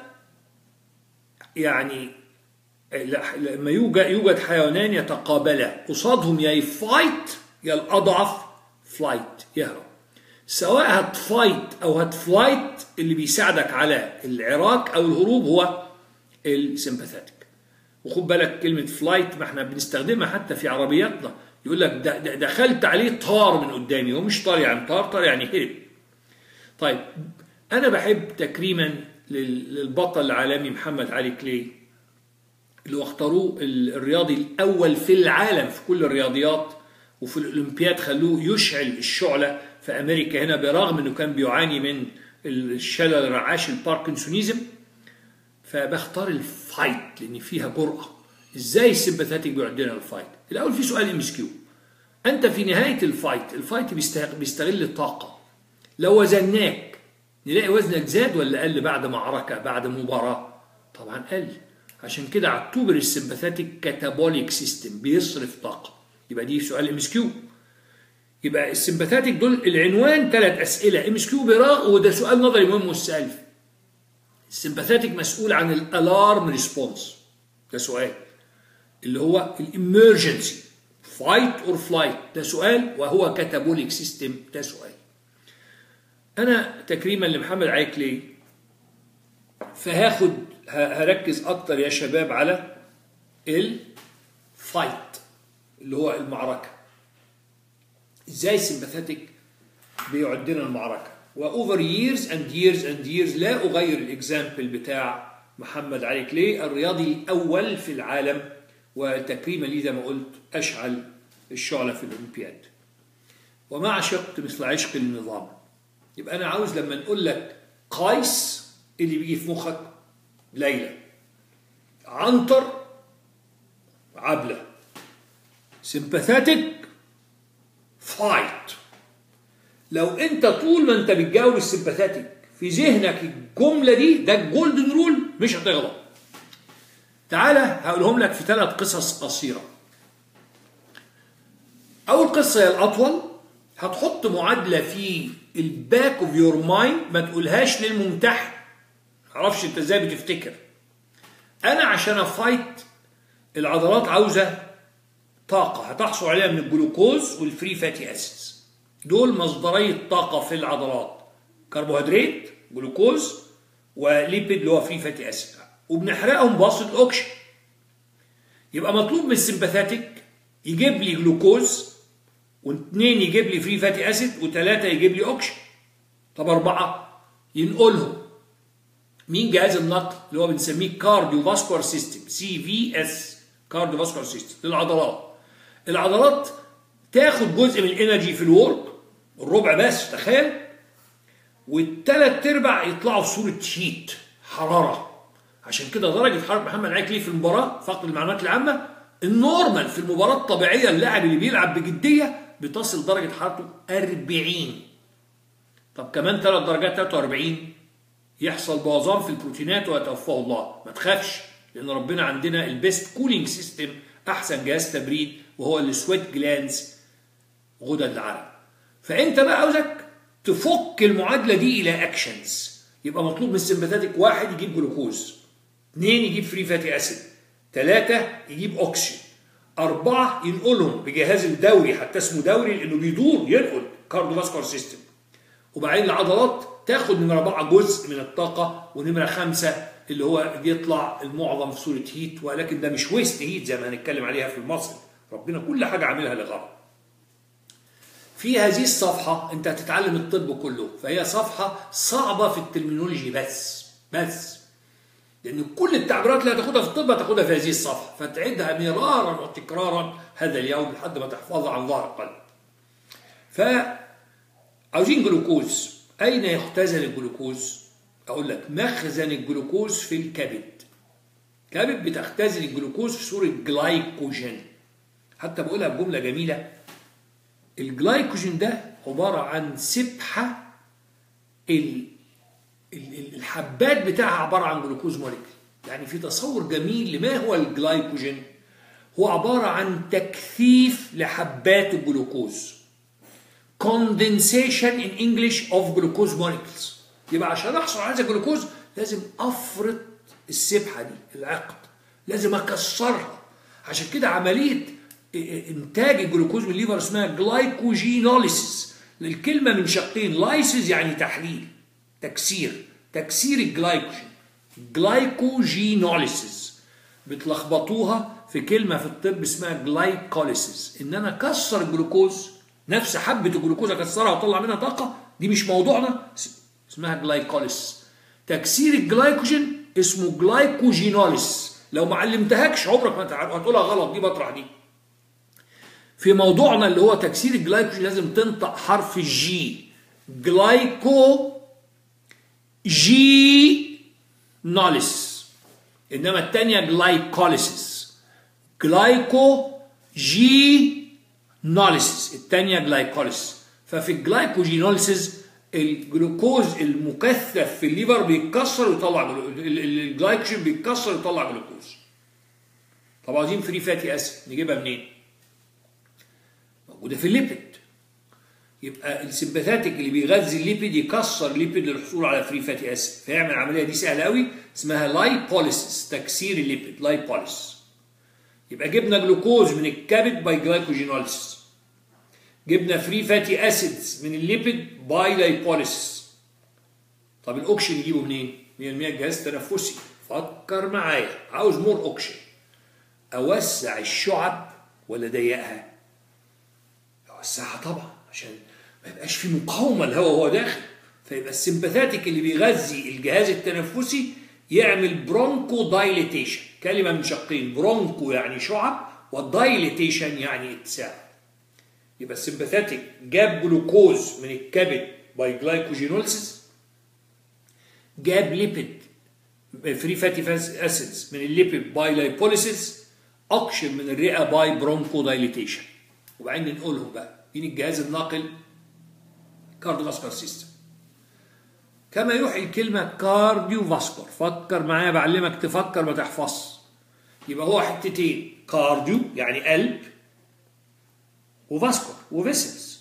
يعني لما يوجد يوجد حيوانان يتقابلا قصادهم يا فايت يا الاضعف فلايت يهرب سواء هتفايت او هتفلايت اللي بيساعدك على العراك او الهروب هو السمباثيتك وخد بالك كلمة فلايت ما احنا بنستخدمها حتى في عربياتنا يقول لك د- د- دخلت عليه طار من قدامي هو مش طار يعني طار طار يعني هرب طيب انا بحب تكريما لل- للبطل العالمي محمد علي كلي اللي هو اختاروه ال- الرياضي الاول في العالم في كل الرياضيات وفي الاولمبياد خلوه يشعل الشعله في امريكا هنا برغم انه كان بيعاني من الشلل الرعاش الباركنسونيزم فبختار الفايت لان فيها جرأه ازاي السمباثيتك بيعدنا الفايت الاول في سؤال ام اس كيو انت في نهايه الفايت الفايت بيستغ- بيستغل الطاقه لو وزناك نلاقي وزنك زاد ولا قل بعد معركه بعد مباراه طبعا قل عشان كده اعتبر السمباثيتك كاتابوليك سيستم بيصرف طاقه يبقى دي سؤال ام اس كيو يبقى السمباثيتك دول العنوان ثلاث اسئله ام اس كيو براغ وده سؤال نظري مهم والسؤال السمباثيتك مسؤول عن الالارم ريسبونس ده سؤال اللي هو الامرجنسي فايت اور فلايت ده سؤال وهو كاتابوليك سيستم ده سؤال انا تكريما لمحمد عيكلي فهاخد ه- هركز اكتر يا شباب على الفايت اللي هو المعركه ازاي السمباثيتك بيعدنا المعركه واوفر ييرز اند ييرز اند ييرز لا اغير الاكزامبل بتاع محمد علي كلي الرياضي الاول في العالم وتكريما لي زي ما قلت اشعل الشعله في الاولمبياد وما عشقت مثل عشق النظام يبقى انا عاوز لما نقول لك قيس اللي بيجي في مخك ليلى عنتر عبله سمباثاتيك فايت لو انت طول ما انت بتجاوب السمباثاتيك في ذهنك الجمله دي ده الجولدن رول مش هتغلط تعالى هقولهم لك في ثلاث قصص قصيره اول قصه هي الاطول هتحط معادله في الباك اوف يور مايند ما تقولهاش للممتحن معرفش انت ازاي بتفتكر انا عشان افايت العضلات عاوزه طاقه هتحصل عليها من الجلوكوز والفري فاتي اسيدز دول مصدري الطاقه في العضلات كربوهيدرات جلوكوز وليبيد اللي هو فري فاتي اسيد وبنحرقهم بواسطه الاوكسجين يبقى مطلوب من السمباثاتيك يجيب لي جلوكوز واثنين يجيب لي فري فاتي اسيد وثلاثه يجيب لي اوكسجين طب اربعه ينقلهم مين جهاز النقل اللي هو بنسميه كارديو فاسكولار سيستم سي في اس كارديو فاسكولار سيستم للعضلات العضلات تاخد جزء من الانرجي في الورك الربع بس تخيل والثلاث ارباع يطلعوا في صوره هيت حراره عشان كده درجه حراره محمد علي في المباراه فقد المعلومات العامه النورمال في المباراه الطبيعيه اللاعب اللي بيلعب بجديه بتصل درجه حرارته 40 طب كمان ثلاث درجات 43 يحصل بوظان في البروتينات ويتوفاه الله ما تخافش لان ربنا عندنا البيست كولينج سيستم احسن جهاز تبريد وهو السويت جلانز غدد العرق فانت بقى عاوزك تفك المعادله دي الى اكشنز يبقى مطلوب من السمباثاتيك واحد يجيب جلوكوز اثنين يجيب فري فاتي اسيد ثلاثة يجيب أكسجين أربعة ينقلهم بجهاز الدوري حتى اسمه دوري لأنه بيدور ينقل كارديوفاسكولار سيستم وبعدين العضلات تاخد نمرة أربعة جزء من الطاقة ونمرة خمسة اللي هو بيطلع المعظم في صورة هيت ولكن ده مش ويست هيت زي ما هنتكلم عليها في المصل ربنا كل حاجة عاملها لغرض في هذه الصفحة أنت هتتعلم الطب كله فهي صفحة صعبة في الترمينولوجي بس بس لأن كل التعبيرات اللي هتاخدها في الطب هتاخدها في هذه الصفحة فتعدها مرارا وتكرارا هذا اليوم لحد ما تحفظها عن ظهر قلب فعاوزين جلوكوز أين يختزن الجلوكوز؟ أقول لك مخزن الجلوكوز في الكبد الكبد بتختزن الجلوكوز في صورة جلايكوجين حتى بقولها بجملة جميلة الجلايكوجين ده عبارة عن سبحة الحبات بتاعها عبارة عن جلوكوز موليكيول يعني في تصور جميل لما هو الجلايكوجين هو عبارة عن تكثيف لحبات الجلوكوز condensation in English of glucose molecules يبقى عشان احصل على هذا الجلوكوز لازم افرط السبحه دي العقد لازم اكسرها عشان كده عمليه انتاج الجلوكوز من الليفر اسمها جلايكوجينوليسيس الكلمه من شقين لايسيس يعني تحليل تكسير تكسير الجلايكوجين جلايكوجينوليسيس بتلخبطوها في كلمه في الطب اسمها جلايكوليسيس ان انا اكسر الجلوكوز نفس حبه الجلوكوز اكسرها واطلع منها طاقه دي مش موضوعنا اسمها جلايكوليس تكسير الجلايكوجين اسمه جلايكوجينوليس لو ما علمتهاكش عمرك ما هتقولها غلط دي بطرح دي في موضوعنا اللي هو تكسير الجلايكوجين لازم تنطق حرف الجي جلايكو جي نوليس انما الثانيه جلايكوليسيس جلايكو جي نوليسيس الثانيه جلايكوليسيس ففي الجلايكوجينوليسيس الجلوكوز المكثف في الليفر بيتكسر ويطلع الجلايكوجين بيتكسر ويطلع جلوكوز طب عايزين فري فاتي اسيد نجيبها منين؟ موجوده في الليبيد يبقى السمباثاتيك اللي بيغذي الليبيد يكسر الليبيد للحصول على فري فاتي اسيد فيعمل العمليه دي سهله قوي اسمها لايبوليسيس تكسير الليبيد لايبوليس يبقى جبنا جلوكوز من الكبد باي جلايكوجينوليسيس جبنا فري فاتي اسيدز من الليبيد باي لايبوليسيس طب الاوكسجين نجيبه منين؟ 100% الجهاز التنفسي فكر معايا عاوز مور اوكسجين اوسع الشعب ولا ضيقها؟ وسعها طبعا عشان ما يبقاش في مقاومه الهواء وهو داخل فيبقى السمباثاتيك اللي بيغذي الجهاز التنفسي يعمل برونكو دايليتيشن كلمه من شقين برونكو يعني شعب والدايليتيشن يعني اتساع يبقى السمباثاتيك جاب جلوكوز من الكبد باي جلايكوجينولسيس جاب ليبيد فري فاتي اسيدز من الليبيد باي لايبوليسيس اكشن من الرئه باي برونكو دايليتيشن وبعدين نقولهم بقى مين الجهاز الناقل كارديوفاسكولار سيستم كما يوحي الكلمه كارديو فاسكولار فكر معايا بعلمك تفكر ما تحفظش يبقى هو حتتين كارديو يعني قلب وفاسكولار وفيسلز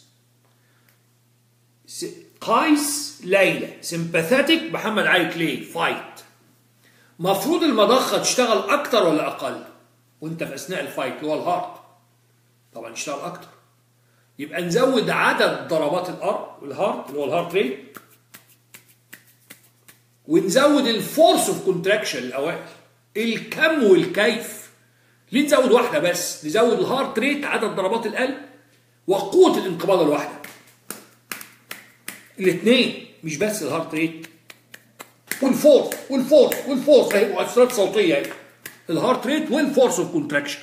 قيس ليلى سمباثيتك محمد علي كلي فايت مفروض المضخه تشتغل اكتر ولا اقل وانت في اثناء الفايت اللي هو الهارت طبعا يشتغل اكتر يبقى نزود عدد ضربات الارض الهارت اللي هو الهارت ريت ونزود الفورس اوف كونتراكشن الاوائل الكم والكيف ليه نزود واحده بس نزود الهارت ريت عدد ضربات القلب وقوه الانقباض الواحده الاثنين مش بس الهارت ريت والفورس والفورس والفورس اهي مؤثرات صوتيه اهي الهارت ريت والفورس اوف كونتراكشن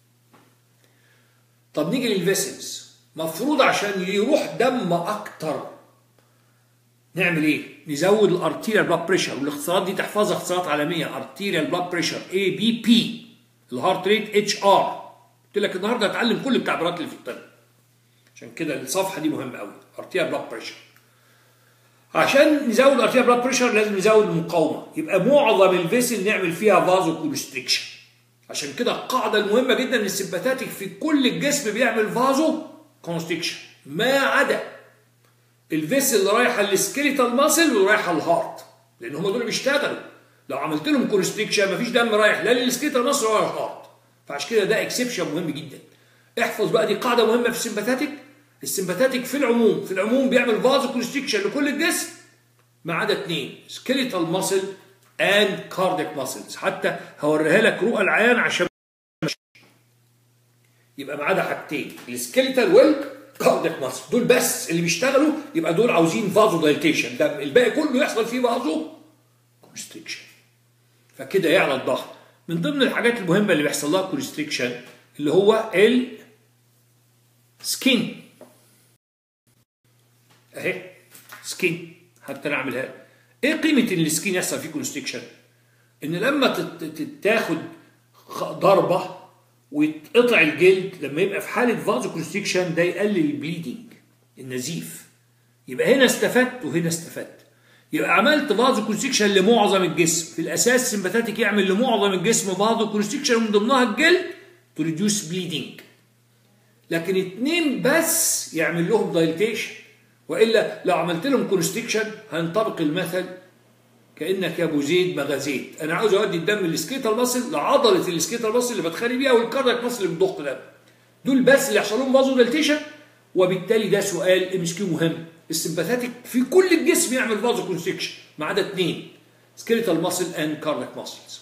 طب نيجي للفيسلز مفروض عشان يروح دم اكتر نعمل ايه؟ نزود الارتيريال بلاد بريشر والاختصارات دي تحفظها اختصارات عالميه ارتيريال بلاد بريشر اي بي بي الهارت ريت اتش ار قلت لك النهارده هتعلم كل التعبيرات اللي في الطب عشان كده الصفحه دي مهمه قوي ارتيريال بلاد بريشر عشان نزود الارتيريال بلاد بريشر لازم نزود المقاومه يبقى معظم الفيسل نعمل فيها فازو كونستريكشن عشان كده القاعده المهمه جدا ان السمباتاتيك في كل الجسم بيعمل فازو كونستريكشن ما عدا الفيسل اللي رايحه للسكيليتال ماسل ورايحه للهارت لان هم دول بيشتغلوا لو عملت لهم كونستريكشن مفيش دم رايح لا للسكيليتال ماسل ولا للهارت فعشان كده ده اكسبشن مهم جدا احفظ بقى دي قاعده مهمه في السمباتاتيك السمباتاتيك في العموم في العموم بيعمل فازو كونستريكشن لكل الجسم ما عدا اثنين سكيليتال ماسل اند كاردياك ماسلز حتى هوريها لك رؤى العيان عشان يبقى ما عدا حاجتين السكيليتال والكاردياك ماسل دول بس اللي بيشتغلوا يبقى دول عاوزين فازو دايليتيشن ده الباقي كله يحصل فيه فازو كونستريكشن فكده يعلى الضغط من ضمن الحاجات المهمه اللي بيحصل لها كونستريكشن اللي هو السكين اهي سكين حتى نعملها لك. ايه قيمه ان السكين يحصل فيه كونستريكشن ان لما تاخد ضربه ويتقطع الجلد لما يبقى في حاله فازو كونستريكشن ده يقلل البليدنج النزيف يبقى هنا استفدت وهنا استفدت يبقى عملت فازو كونستريكشن لمعظم الجسم في الاساس سمباتيك يعمل لمعظم الجسم فازو كونستريكشن من ضمنها الجلد تو ريديوس بليدنج لكن اتنين بس يعمل لهم دايليتيشن والا لو عملت لهم كونستريكشن هينطبق المثل كانك يا ابو زيد ما غزيت انا عاوز اودي الدم السكيتال ماسل لعضله السكيتال ماسل اللي بتخلي بيها والكاردياك ماسل اللي بتضخ دم دول بس اللي يحصل لهم فازو دايليتيشن وبالتالي ده سؤال ام اس كيو مهم السمباثاتيك في كل الجسم يعمل فازو كونستريكشن ما عدا اثنين سكيليتال ماسل اند كاردياك ماسلز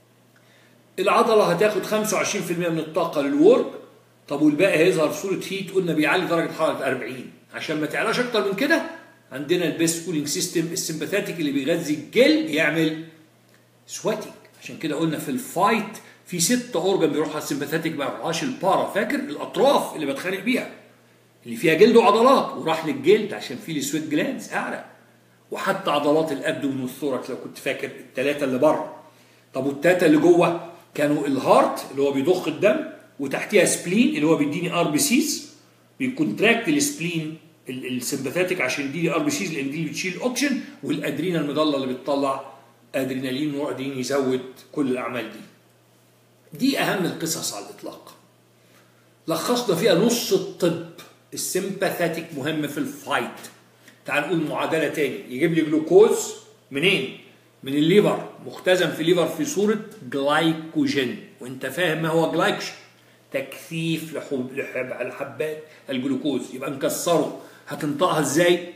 العضله هتاخد 25% من الطاقه للورك طب والباقي هيظهر في صوره هيت قلنا بيعلي درجه حراره 40 عشان ما تعلاش اكتر من كده عندنا البيست كولينج سيستم السمباثاتيك اللي بيغذي الجلد بيعمل سواتنج عشان كده قلنا في الفايت في ست اورجن بيروح على السمباثاتيك ما بيروحش البارا فاكر الاطراف اللي بتخانق بيها اللي فيها جلد وعضلات وراح للجلد عشان فيه السويت جلاندز اعرق وحتى عضلات الابدومن والثوركس لو كنت فاكر الثلاثه اللي بره طب والثلاثه اللي جوه كانوا الهارت اللي هو بيضخ الدم وتحتيها سبلين اللي هو بيديني ار بي سيز بيكونتراكت السبلين السمباثاتيك عشان يديني ار بي سيز لان دي بتشيل الاوكسجين والادرينا المضله اللي بتطلع ادرينالين وقاعدين يزود كل الاعمال دي. دي اهم القصص على الاطلاق. لخصنا فيها نص الطب السمباثاتيك مهم في الفايت. تعال نقول معادله تاني يجيب لي جلوكوز منين؟ من الليفر مختزن في الليفر في صوره جلايكوجين وانت فاهم ما هو جلايكوجين تكثيف لحب الحبات الجلوكوز يبقى نكسره هتنطقها ازاي؟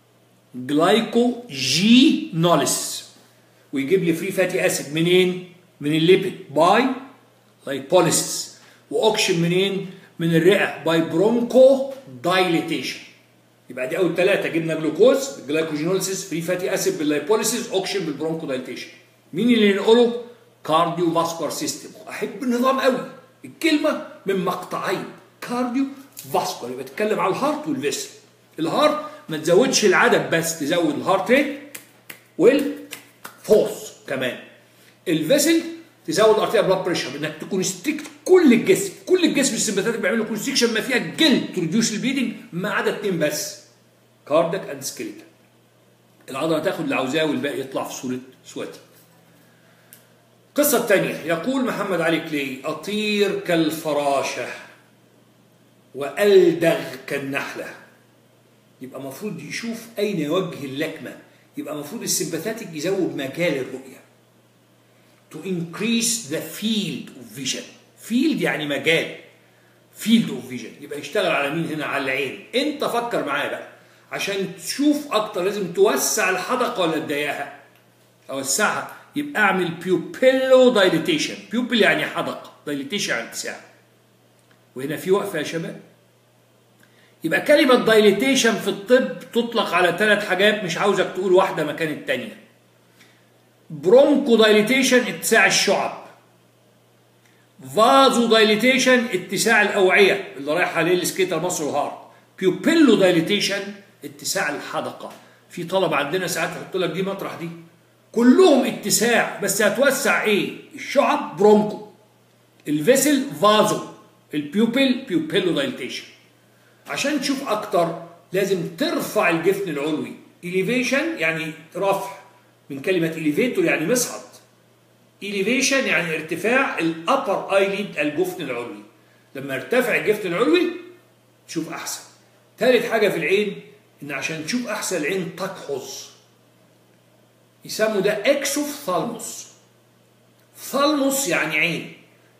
جلايكو جي نوليس ويجيب لي فري فاتي اسيد منين؟ من الليبيد باي لايبوليسيس واوكشن منين؟ من الرئه باي برونكو دايليتيشن يبقى دي اول ثلاثه جبنا جلوكوز بالجلايكوجينوليسيس فري فاتي اسيد باللايبوليسيس اوكسجين بالبرونكو دايليتيشن مين اللي ينقله كارديو فاسكولار سيستم احب النظام قوي الكلمه من مقطعين كارديو فاسكولار يبقى تتكلم على الهارت والفيسل الهارت ما تزودش العدد بس تزود الهارت ريت والفورس كمان الفيسل تزود ارتيا بلاد بريشر انك تكون ستريكت كل الجسم كل الجسم السمباثيك بيعملوا كونستريكشن ما فيها الجلد تريديوس البليدنج ما عدا اثنين بس كاردك اند سكيليتال العضله تاخد اللي عاوزاه والباقي يطلع في صوره سواتي القصة الثانية يقول محمد علي كلي أطير كالفراشة وألدغ كالنحلة يبقى المفروض يشوف أين يوجه اللكمة يبقى المفروض السمباثاتيك يزود مجال الرؤية to increase the field of vision field يعني مجال field of vision يبقى يشتغل على مين هنا على العين انت فكر معايا بقى عشان تشوف اكتر لازم توسع الحدقة ولا تضيقها اوسعها يبقى اعمل بيوبيلو دايليتيشن بيوبيل يعني حدقة دايليتيشن يعني اتساع وهنا في وقفة يا شباب يبقى كلمة دايليتيشن في الطب تطلق على ثلاث حاجات مش عاوزك تقول واحدة مكان التانية برونكو دايليتيشن اتساع الشعب فازو دايليتيشن اتساع الأوعية اللي رايحة للسكيتر مصر وهارت بيوبيلو دايليتيشن اتساع الحدقة في طلب عندنا ساعات يحط لك دي مطرح دي كلهم اتساع بس هتوسع ايه الشعب برونكو الفيسل فازو البيوبيل بيوبيلو دايليتيشن عشان تشوف اكتر لازم ترفع الجفن العلوي elevation يعني رفع من كلمة elevator يعني مصعد elevation يعني ارتفاع الابر ايليد الجفن العلوي لما ارتفع الجفن العلوي تشوف احسن ثالث حاجة في العين ان عشان تشوف احسن العين تقحظ يسموا ده اكسوفثالموس ثالموس يعني عين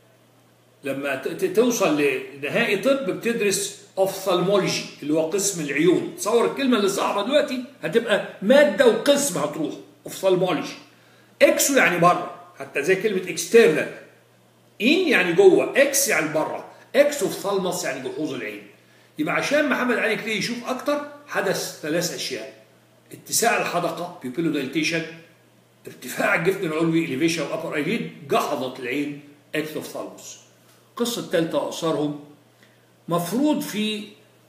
لما توصل لنهائي طب بتدرس اوفثالمولوجي اللي هو قسم العيون تصور الكلمه اللي صعبه دلوقتي هتبقى ماده وقسم هتروح اوفثالمولوجي اكسو يعني بره حتى زي كلمه اكسترنال ان يعني جوه اكس يعني بره اكس اوفثالموس يعني جحوظ العين يبقى عشان محمد علي كلي يشوف اكتر حدث ثلاث اشياء اتساع الحدقه بيبيلو دايليتيشن ارتفاع الجفن العلوي اليفيشن وابر ايليد جحظت العين اكس اوفثالموس القصه الثالثه اثارهم مفروض في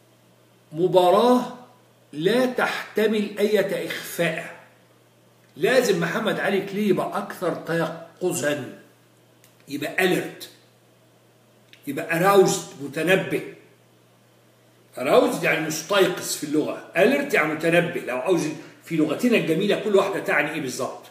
مباراة لا تحتمل أي إخفاء لازم محمد علي كلي يبقى أكثر تيقظا يبقى ألرت يبقى أراوزد متنبه أراوزد يعني مستيقظ في اللغة ألرت يعني متنبه لو عاوز في لغتنا الجميلة كل واحدة تعني إيه بالظبط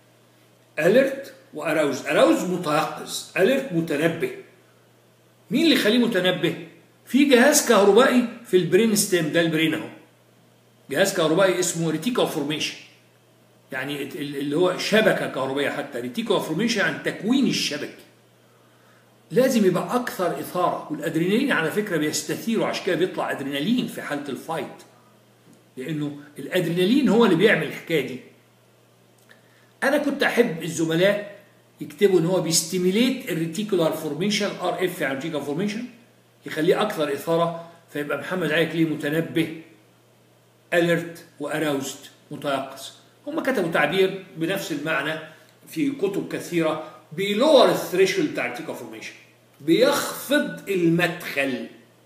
ألرت وأراوز أراوز متيقظ ألرت متنبه مين اللي يخليه متنبه في جهاز كهربائي في البرين ستيم ده البرين اهو جهاز كهربائي اسمه ريتيكا فورميشن يعني اللي هو شبكه كهربائيه حتى ريتيكا فورميشن يعني تكوين الشبكه لازم يبقى اكثر اثاره والادرينالين على فكره بيستثيروا عشان كده بيطلع ادرينالين في حاله الفايت لانه الادرينالين هو اللي بيعمل الحكايه دي انا كنت احب الزملاء يكتبوا ان هو بيستيميليت الريتيكولار فورميشن ار اف يعني ريتيكولار فورميشن يخليه اكثر اثاره فيبقى محمد علي كليه متنبه اليرت واراوزد متيقظ هم كتبوا تعبير بنفس المعنى في كتب كثيره بيلور الثريشولد بتاع التيكا فورميشن بيخفض المدخل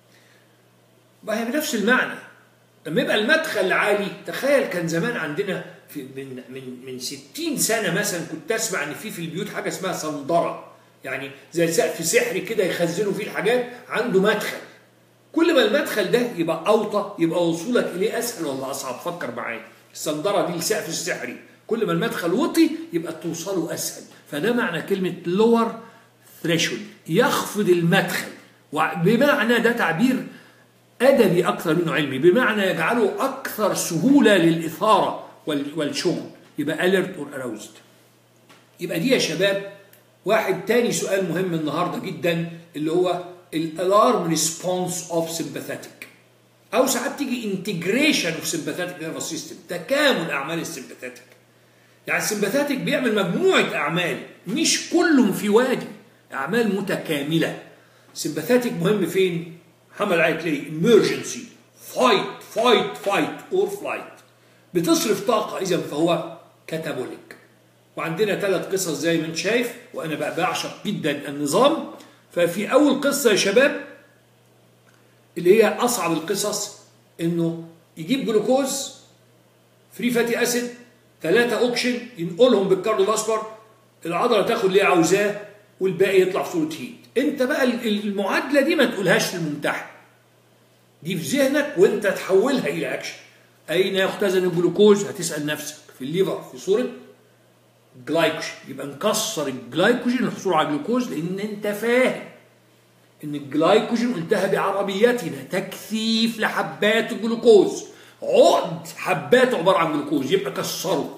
ما هي بنفس المعنى لما يبقى المدخل عالي تخيل كان زمان عندنا في من من من 60 سنه مثلا كنت اسمع ان في في البيوت حاجه اسمها صندره يعني زي سقف سحري كده يخزنوا فيه الحاجات عنده مدخل كل ما المدخل ده يبقى اوطى يبقى وصولك اليه اسهل ولا اصعب فكر معايا الصندره دي السقف السحري كل ما المدخل وطي يبقى توصله اسهل فده معنى كلمه لور ثريشولد يخفض المدخل بمعنى ده تعبير ادبي اكثر منه علمي بمعنى يجعله اكثر سهوله للاثاره والشغل يبقى alert or aroused يبقى دي يا شباب واحد تاني سؤال مهم النهارده جدا اللي هو الالارم ريسبونس اوف سمباثيك او ساعات تيجي انتجريشن اوف سمباثيك نيرفس سيستم تكامل اعمال السمباثيك يعني السمباثيك بيعمل مجموعه اعمال مش كلهم في وادي اعمال متكامله سمباثيك مهم فين محمد علي تلاقي emergency fight fight fight or flight بتصرف طاقة إذا فهو كاتابوليك وعندنا ثلاث قصص زي ما انت شايف وأنا بقى بعشق جدا النظام ففي أول قصة يا شباب اللي هي أصعب القصص إنه يجيب جلوكوز فري فاتي أسيد ثلاثة أوكشن ينقلهم بالكارديوفاسكولار العضلة تاخد اللي هي عاوزاه والباقي يطلع في صورة هيت انت بقى المعادلة دي ما تقولهاش للممتحن دي في ذهنك وانت تحولها الى اكشن اين يختزن الجلوكوز هتسال نفسك في الليفر في صوره جلايكوجين يبقى نكسر الجلايكوجين للحصول على الجلوكوز لان انت فاهم ان الجلايكوجين قلتها بعربيتنا تكثيف لحبات الجلوكوز عقد حبات عباره عن جلوكوز يبقى كسره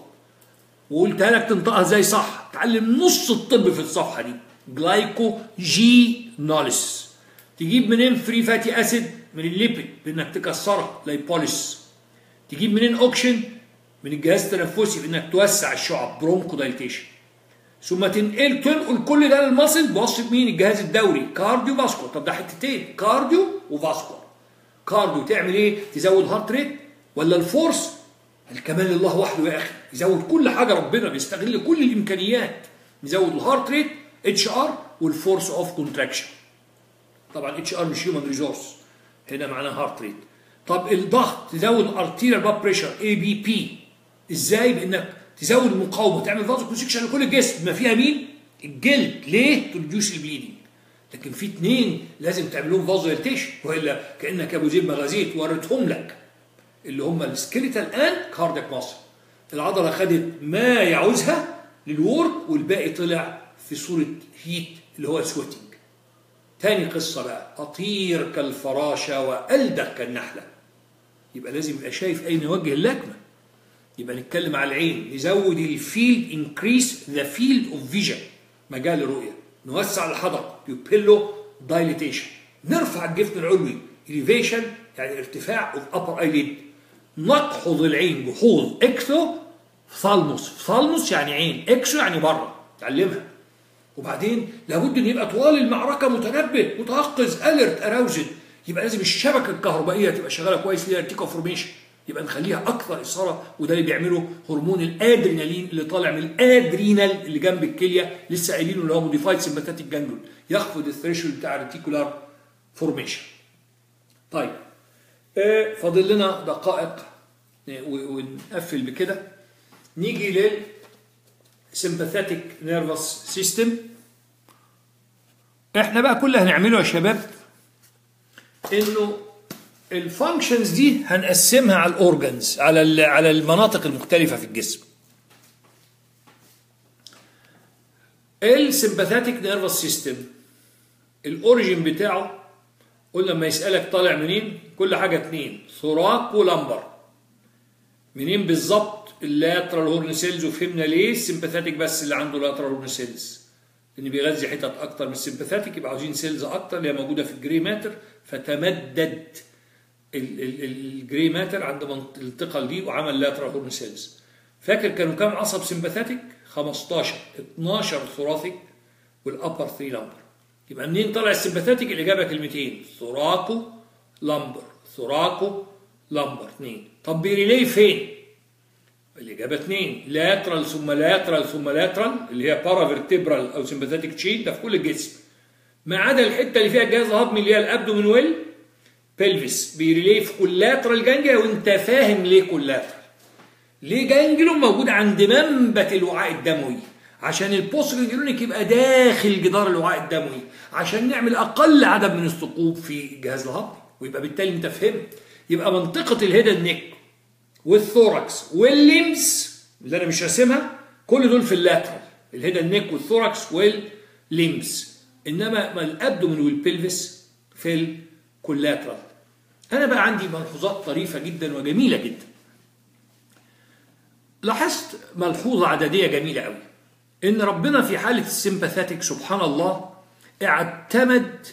وقلتها لك تنطقها ازاي صح تعلم نص الطب في الصفحه دي جلايكو جي نوليس تجيب منين فري فاتي اسيد من الليبيد بانك تكسرها لايبوليس تجيب منين اوكشن من الجهاز التنفسي بانك توسع الشعب برونكو دايليتيشن ثم تنقل تنقل كل ده للمصل بواسطه مين الجهاز الدوري كارديو فاسكو طب ده حتتين كارديو وفاسكو كارديو تعمل ايه تزود هارت ريت ولا الفورس الكمال الله وحده يا اخي يزود كل حاجه ربنا بيستغل كل الامكانيات يزود الهارت ريت اتش ار والفورس اوف كونتراكشن طبعا اتش ار مش هيومن ريسورس هنا معناه هارت ريت طب الضغط تزود الارتيريال بلاد بريشر اي بي بي ازاي بانك تزود المقاومه تعمل فازو كونستريكشن لكل الجسم ما فيها مين الجلد ليه تريديوس البليدنج لكن في اثنين لازم تعملهم فازو دايليتيشن والا كانك ابو زيد مغازيت وريتهم لك اللي هم السكيليتال اند كاردياك ماسل العضله خدت ما يعوزها للورك والباقي طلع في صوره هيت اللي هو سويتنج تاني قصة بقى أطير كالفراشة وألدغ كالنحلة يبقى لازم يبقى شايف أين يوجه اللكمة يبقى نتكلم على العين نزود الفيلد انكريس ذا فيلد اوف فيجن مجال الرؤية نوسع الحدق بيبيلو دايليتيشن نرفع الجفن العلوي elevation يعني ارتفاع اوف upper eyelid نقحض العين جحوظ اكثو ثالموس ثالموس يعني عين اكسو يعني بره تعلمها وبعدين لابد ان يبقى طوال المعركه متنبه متيقظ اليرت اراوزد يبقى لازم الشبكه الكهربائيه تبقى شغاله كويس فيها ارتيكا فورميشن يبقى نخليها اكثر اثاره وده اللي بيعمله هرمون الادرينالين اللي طالع من الادرينال اللي جنب الكليه لسه قايلينه اللي هو موديفايد سمباتيك جانجلون يخفض الثريشولد بتاع الريتيكولار فورميشن طيب آه فاضل لنا دقائق ونقفل بكده نيجي لل sympathetic nervous system احنا بقى كل اللي هنعمله يا شباب انه الفانكشنز دي هنقسمها على الاورجنز على على المناطق المختلفه في الجسم السمباثيتك نيرفس سيستم الاوريجين بتاعه قلنا لما يسالك طالع منين كل حاجه اتنين ثوراك ولمبر منين بالظبط اللاترال هورن سيلز وفهمنا ليه السمباثيتك بس اللي عنده لاترال هورن سيلز لان بيغذي حتت اكتر من السمباثيتك يبقى عاوزين سيلز اكتر اللي هي موجوده في الجري ماتر فتمدد الجري ماتر عند الانتقال دي وعمل لاترال هورن سيلز فاكر كانوا كام عصب سمباثيتك 15 12 ثوراثيك والابر 3 لمبر يبقى منين طلع السمباثيتك الاجابه كلمتين ثوراكو لمبر ثوراكو لمبر اثنين طب بيريلي فين الإجابة اثنين لاترال ثم لاترال ثم لاترال اللي هي بارافيرتبرال أو سمباثيتك تشين ده في كل الجسم ما عدا الحتة اللي فيها الجهاز الهضمي اللي هي الأبدومين ويل بلفس بيريلي في كولاترال جانجليا وأنت فاهم ليه كولاترال ليه جانجلون موجود عند منبت الوعاء الدموي عشان البوست جانجلونيك يبقى داخل جدار الوعاء الدموي عشان نعمل أقل عدد من الثقوب في الجهاز الهضمي ويبقى بالتالي أنت فهمت يبقى منطقة الهيد نيك والثوركس والليمز اللي انا مش راسمها كل دول في اللاترال الهيد نيك والثوركس والليمز انما الابدومين والبلفس في الكولاترال انا بقى عندي ملحوظات طريفه جدا وجميله جدا لاحظت ملحوظه عدديه جميله قوي ان ربنا في حاله السمباثيتك سبحان الله اعتمد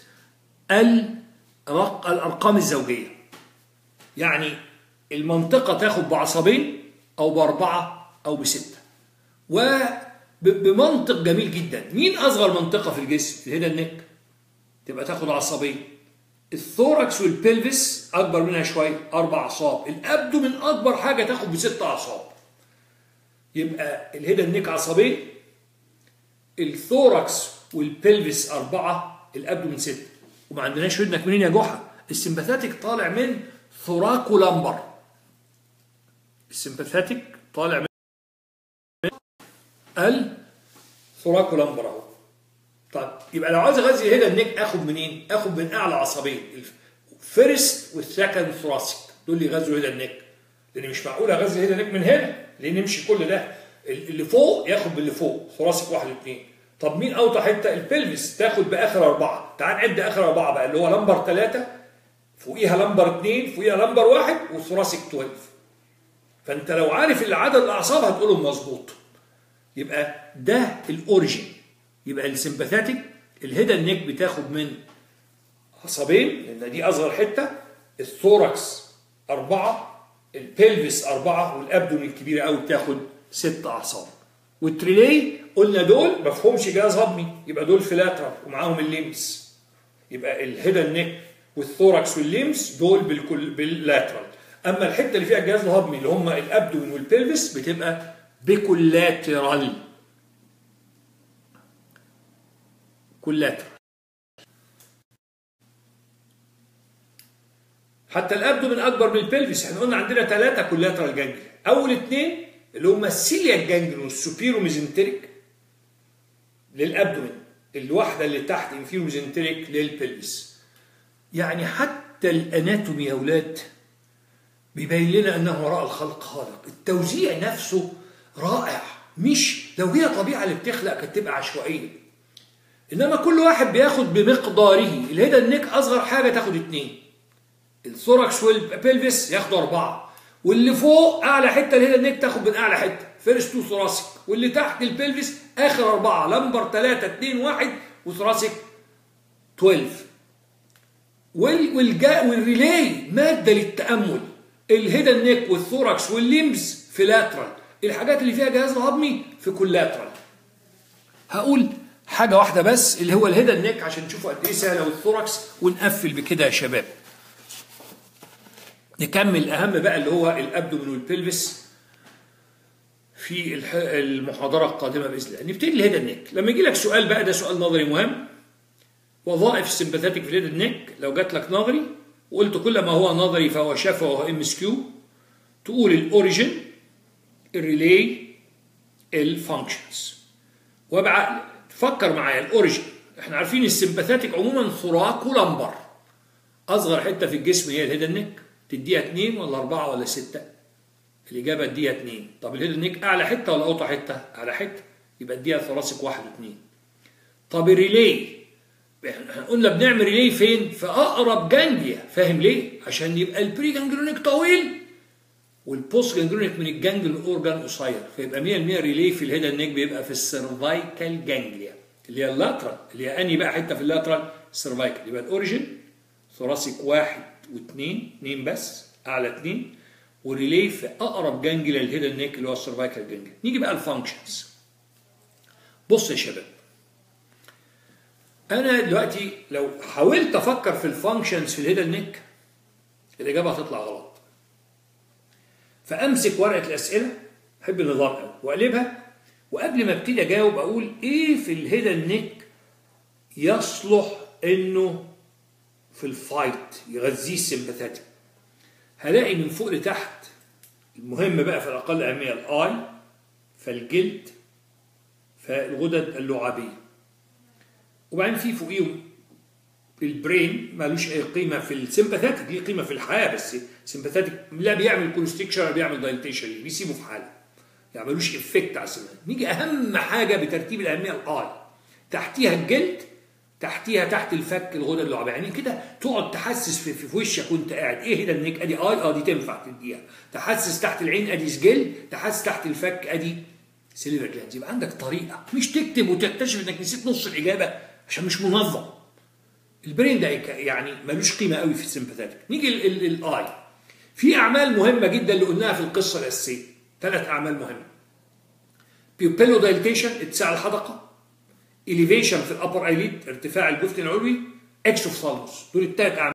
الارقام الزوجيه يعني المنطقة تاخد بعصبين أو بأربعة أو بستة وبمنطق جميل جدا مين أصغر منطقة في الجسم الهيدا النك تبقى تاخد عصبين الثوركس والبلفس اكبر منها شويه اربع اعصاب الابدومين اكبر حاجه تاخد بست اعصاب يبقى الهيدا النيك عصبين الثوركس والبلفس اربعه الابدومين سته وما عندناش ودنك منين يا جحا السمباثاتيك طالع من ثوراكو لامبر السمباثاتيك طالع من الثوراكو لامبر اهو طيب يبقى لو عايز اغذي الهيدا النيك اخد منين؟ اخد من اعلى عصبين الفيرست والسكند ثوراسيك دول اللي يغذوا الهيدا النيك لان مش معقول اغذي الهيدا النيك من هنا ليه نمشي كل ده اللي فوق ياخد باللي فوق ثوراسيك واحد واثنين طب مين اوطى حته البلفس تاخد باخر اربعه تعال نعد اخر اربعه بقى اللي هو لمبر ثلاثه فوقيها لمبر اثنين فوقيها لمبر واحد وثوراسيك 12 فانت لو عارف اللي عدد الاعصاب هتقولهم مظبوط يبقى ده الاوريجين يبقى السمباثاتيك الهيدا نيك بتاخد من عصبين لان دي اصغر حته الثوركس اربعه البلفس اربعه والابدومين الكبيره قوي بتاخد ست اعصاب والتريلي قلنا دول ما فيهمش جهاز هضمي يبقى دول فلاترال ومعاهم الليمس يبقى الهيدا نيك والثوركس والليمس دول بالكل باللاترال اما الحته اللي فيها الجهاز الهضمي اللي هم الابدومين والبلفس بتبقى بكولاترال كولاترال حتى الابدومين اكبر من البلفس احنا قلنا عندنا ثلاثه كولاترال جانجليا اول اثنين اللي هم السيليا جانجليون والسوبيرو ميزنتريك للابدومين الواحده اللي تحت انفيرو ميزنتريك للبلفس يعني حتى الاناتومي يا اولاد بيبين لنا انه وراء الخلق خالق التوزيع نفسه رائع مش لو هي طبيعه اللي بتخلق كانت تبقى عشوائيه انما كل واحد بياخد بمقداره الهيدا النيك اصغر حاجه تاخد اتنين الثوركس والبلفس ياخدوا اربعه واللي فوق اعلى حته الهيدا النيك تاخد من اعلى حته فيرست تو ثوراسيك واللي تحت البلفس اخر اربعه لمبر 3 2 1 وثوراسيك 12 وال والجا والريلاي ماده للتامل الهيدا النيك والثوركس والليمز في لاترال الحاجات اللي فيها جهاز هضمي في كولاترال هقول حاجه واحده بس اللي هو الهيدا النيك عشان تشوفوا قد ايه سهله والثوركس ونقفل بكده يا شباب نكمل اهم بقى اللي هو الابدومين والبلفس في المحاضره القادمه باذن الله نبتدي الهيدا النيك لما يجي لك سؤال بقى ده سؤال نظري مهم وظائف السمباثاتيك في الهيدا النيك لو جات لك نظري وقلت كل ما هو نظري فهو شفوي وهو ام اس كيو تقول الاوريجن الريلي الفانكشنز وابعقل فكر معايا الاوريجن احنا عارفين السمباثاتيك عموما ثراك ولمبر اصغر حته في الجسم هي الهيدا النيك تديها اثنين ولا اربعه ولا سته الاجابه اديها اثنين طب الهيدا النيك اعلى حته ولا اوطى حته اعلى حته يبقى اديها ثراسك واحد واثنين طب الريلي احنا قلنا بنعمل ريلي فين في اقرب جانجليا فاهم ليه عشان يبقى البري جانجلونيك طويل والبوست جانجلونيك من الجانجل اورجان قصير فيبقى 100% ريلي في الهيدا النيك بيبقى في السيرفايكال جانجليا اللي هي اللاترال اللي هي اني بقى حته في اللاترال سيرفايكال يبقى الاوريجن ثوراسيك واحد واثنين اثنين بس اعلى اثنين وريلي في اقرب جانجليا للهيدا النيك اللي هو السيرفايكال جانجليا نيجي بقى الفانكشنز بص يا شباب انا دلوقتي لو حاولت افكر في الفانكشنز في الهيدا النيك الاجابه هتطلع غلط فامسك ورقه الاسئله احب النظام قوي واقلبها وقبل ما ابتدي اجاوب اقول ايه في الهيدا النيك يصلح انه في الفايت يغذيه السمباثاتيك هلاقي من فوق لتحت المهم بقى في الاقل اهميه الاي فالجلد فالغدد اللعابيه وبعدين في فوقيهم البرين مالوش اي قيمه في السمباثاتيك ليه قيمه في الحياه بس السمباثاتيك لا بيعمل كونستكشن ولا بيعمل دايليتيشن بيسيبه في حاله يعني ملوش افكت على السمباثيك نيجي اهم حاجه بترتيب الاهميه الاي تحتيها الجلد تحتيها تحت الفك الغدد اللعابيه يعني كده تقعد تحسس في, في وشك وانت قاعد ايه ده النيك ادي اي اه دي تنفع تديها تحسس تحت العين ادي سجل تحسس تحت الفك ادي سيلفر جلاندز يبقى عندك طريقه مش تكتب وتكتشف انك نسيت نص الاجابه عشان مش منظم البرين ده يعني ملوش قيمه قوي في السمباثاتيك نيجي الاي في اعمال مهمه جدا اللي قلناها في القصه الاساسيه ثلاث اعمال مهمه بيوبيلو دايليتيشن اتساع الحدقه اليفيشن في الابر ايليد ارتفاع الجفن العلوي اكسوفثالموس دول الثلاث اعمال